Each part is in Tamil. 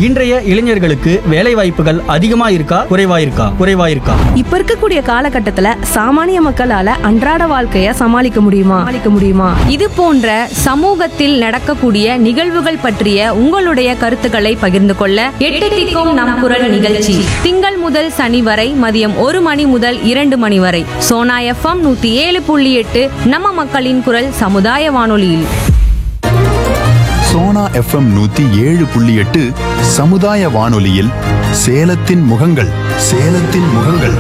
இன்றைய இளைஞர்களுக்கு வேலை வாய்ப்புகள் அதிகமா இருக்கா குறைவா இருக்கா குறைவா இருக்கா இப்ப இருக்கக்கூடிய காலகட்டத்துல சாமானிய மக்களால அன்றாட வாழ்க்கைய சமாளிக்க முடியுமா சமாளிக்க முடியுமா இது போன்ற சமூகத்தில் நடக்கக்கூடிய நிகழ்வுகள் பற்றிய உங்களுடைய கருத்துக்களை பகிர்ந்து கொள்ள எட்டு திக்கும் நம் குரல் நிகழ்ச்சி திங்கள் முதல் சனி வரை மதியம் ஒரு மணி முதல் இரண்டு மணி வரை சோனா எஃப்எம் நூத்தி ஏழு புள்ளி எட்டு நம்ம மக்களின் குரல் சமுதாய வானொலியில் சோனா எஃப்எம் நூத்தி ஏழு புள்ளி எட்டு சமுதாய வானொலியில் சேலத்தின் முகங்கள் சேலத்தின் முகங்கள்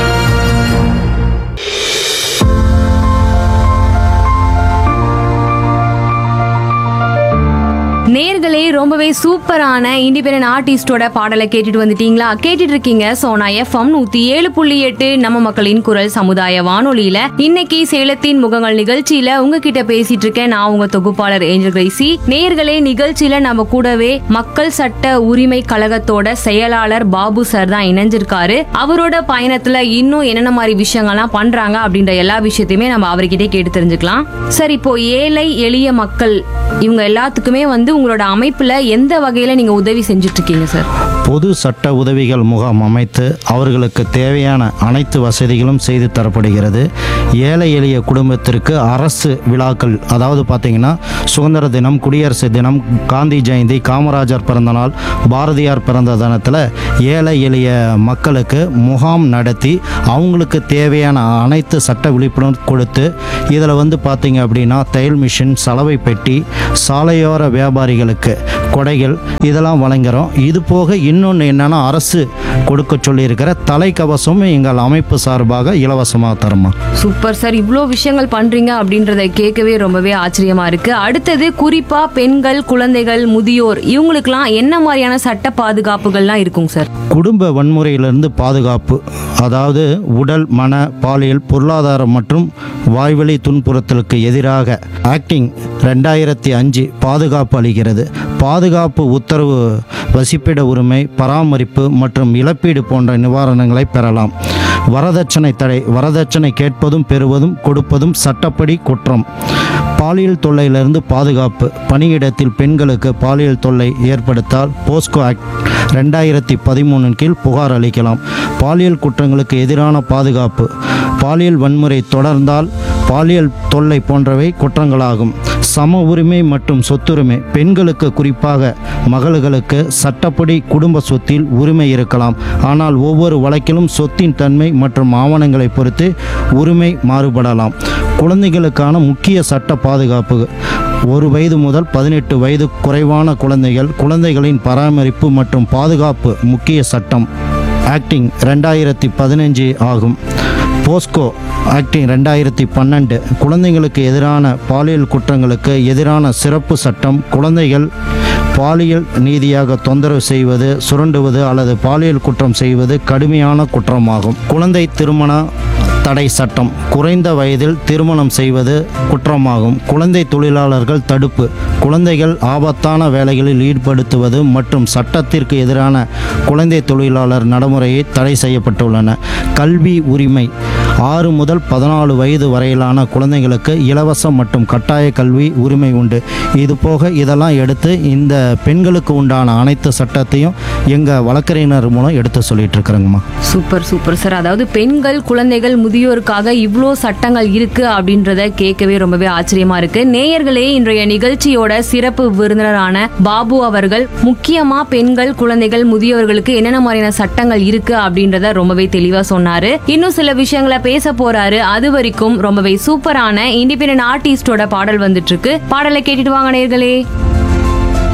நேர்களே ரொம்பவே சூப்பரான இண்டிபெண்டன்ட் ஆர்டிஸ்டோட பாடலை கேட்டுட்டு வந்துட்டீங்களா கேட்டுட்டு இருக்கீங்க சோனா எஃப்எம் நூத்தி ஏழு புள்ளி எட்டு நம்ம மக்களின் குரல் சமுதாய வானொலியில இன்னைக்கு சேலத்தின் முகங்கள் நிகழ்ச்சியில உங்ககிட்ட பேசிட்டு இருக்கேன் நான் உங்க தொகுப்பாளர் ஏஞ்சல் கிரைசி நேர்களே நிகழ்ச்சியில நம்ம கூடவே மக்கள் சட்ட உரிமை கழகத்தோட செயலாளர் பாபு சார் தான் இணைஞ்சிருக்காரு அவரோட பயணத்துல இன்னும் என்னென்ன மாதிரி விஷயங்கள்லாம் பண்றாங்க அப்படின்ற எல்லா விஷயத்தையுமே நம்ம அவர்கிட்ட கேட்டு தெரிஞ்சுக்கலாம் சார் இப்போ ஏழை எளிய மக்கள் இவங்க எல்லாத்துக்குமே வந்து உங்களோட அமைப்புல எந்த வகையில நீங்க உதவி செஞ்சுட்டு இருக்கீங்க சார் பொது சட்ட உதவிகள் முகாம் அமைத்து அவர்களுக்கு தேவையான அனைத்து வசதிகளும் செய்து தரப்படுகிறது ஏழை எளிய குடும்பத்திற்கு அரசு விழாக்கள் அதாவது பார்த்தீங்கன்னா சுதந்திர தினம் குடியரசு தினம் காந்தி ஜெயந்தி காமராஜர் பிறந்தநாள் பாரதியார் பிறந்த தினத்தில் ஏழை எளிய மக்களுக்கு முகாம் நடத்தி அவங்களுக்கு தேவையான அனைத்து சட்ட விழிப்புணர்வு கொடுத்து இதில் வந்து பார்த்தீங்க அப்படின்னா தையல் மிஷின் சலவை பெட்டி சாலையோர வியாபாரிகளுக்கு கொடைகள் இதெல்லாம் வழங்குகிறோம் இது போக இன்னொன்று என்னன்னா அரசு கொடுக்க சொல்லியிருக்கிற தலைக்கவசம் எங்கள் அமைப்பு சார்பாக இலவசமாக தருமா சூப்பர் சார் இவ்வளோ விஷயங்கள் பண்றீங்க அப்படின்றத கேட்கவே ரொம்பவே ஆச்சரியமா இருக்கு அடுத்தது குறிப்பா பெண்கள் குழந்தைகள் முதியோர் இவங்களுக்குலாம் என்ன மாதிரியான சட்ட பாதுகாப்புகள்லாம் இருக்குங்க சார் குடும்ப வன்முறையிலிருந்து பாதுகாப்பு அதாவது உடல் மன பாலியல் பொருளாதாரம் மற்றும் வாய்வழி துன்புறுத்தலுக்கு எதிராக ஆக்டிங் ரெண்டாயிரத்தி அஞ்சு பாதுகாப்பு அளிக்கிறது பாதுகாப்பு உத்தரவு வசிப்பிட உரிமை பராமரிப்பு மற்றும் இழப்பீடு போன்ற நிவாரணங்களை பெறலாம் வரதட்சணை தடை வரதட்சணை கேட்பதும் பெறுவதும் கொடுப்பதும் சட்டப்படி குற்றம் பாலியல் தொல்லையிலிருந்து பாதுகாப்பு பணியிடத்தில் பெண்களுக்கு பாலியல் தொல்லை ஏற்படுத்தால் போஸ்கோ ஆக்ட் ரெண்டாயிரத்தி பதிமூணின் கீழ் புகார் அளிக்கலாம் பாலியல் குற்றங்களுக்கு எதிரான பாதுகாப்பு பாலியல் வன்முறை தொடர்ந்தால் பாலியல் தொல்லை போன்றவை குற்றங்களாகும் சம உரிமை மற்றும் சொத்துரிமை பெண்களுக்கு குறிப்பாக மகள்களுக்கு சட்டப்படி குடும்ப சொத்தில் உரிமை இருக்கலாம் ஆனால் ஒவ்வொரு வழக்கிலும் சொத்தின் தன்மை மற்றும் ஆவணங்களை பொறுத்து உரிமை மாறுபடலாம் குழந்தைகளுக்கான முக்கிய சட்ட பாதுகாப்பு ஒரு வயது முதல் பதினெட்டு வயது குறைவான குழந்தைகள் குழந்தைகளின் பராமரிப்பு மற்றும் பாதுகாப்பு முக்கிய சட்டம் ஆக்டிங் ரெண்டாயிரத்தி பதினஞ்சு ஆகும் போஸ்கோ ஆக்டிங் ரெண்டாயிரத்தி பன்னெண்டு குழந்தைங்களுக்கு எதிரான பாலியல் குற்றங்களுக்கு எதிரான சிறப்பு சட்டம் குழந்தைகள் பாலியல் நீதியாக தொந்தரவு செய்வது சுரண்டுவது அல்லது பாலியல் குற்றம் செய்வது கடுமையான குற்றமாகும் குழந்தை திருமண தடை சட்டம் குறைந்த வயதில் திருமணம் செய்வது குற்றமாகும் குழந்தை தொழிலாளர்கள் தடுப்பு குழந்தைகள் ஆபத்தான வேலைகளில் ஈடுபடுத்துவது மற்றும் சட்டத்திற்கு எதிரான குழந்தை தொழிலாளர் நடைமுறையை தடை செய்யப்பட்டுள்ளன கல்வி உரிமை ஆறு முதல் பதினாலு வயது வரையிலான குழந்தைகளுக்கு இலவச மற்றும் கட்டாய கல்வி உரிமை உண்டு இது போக இதெல்லாம் எடுத்து இந்த பெண்களுக்கு உண்டான அனைத்து சட்டத்தையும் எங்கள் வழக்கறிஞர் மூலம் எடுத்து சொல்லிட்டு இருக்கிறேங்கம்மா சூப்பர் சூப்பர் சார் அதாவது பெண்கள் குழந்தைகள் முதியோருக்காக இவ்வளோ சட்டங்கள் இருக்கு அப்படின்றத கேட்கவே ரொம்பவே ஆச்சரியமா இருக்கு நேயர்களே இன்றைய நிகழ்ச்சியோட சிறப்பு விருந்தினரான பாபு அவர்கள் முக்கியமா பெண்கள் குழந்தைகள் முதியோர்களுக்கு என்னென்ன மாதிரியான சட்டங்கள் இருக்கு அப்படின்றத ரொம்பவே தெளிவா சொன்னாரு இன்னும் சில விஷயங்களை பேச போறாரு அது வரைக்கும் ரொம்பவே சூப்பரான இண்டிபெண்டன்ட் ஆர்டிஸ்டோட பாடல் வந்துட்டு இருக்கு பாடலை கேட்டுட்டு வாங்க நேயர்களே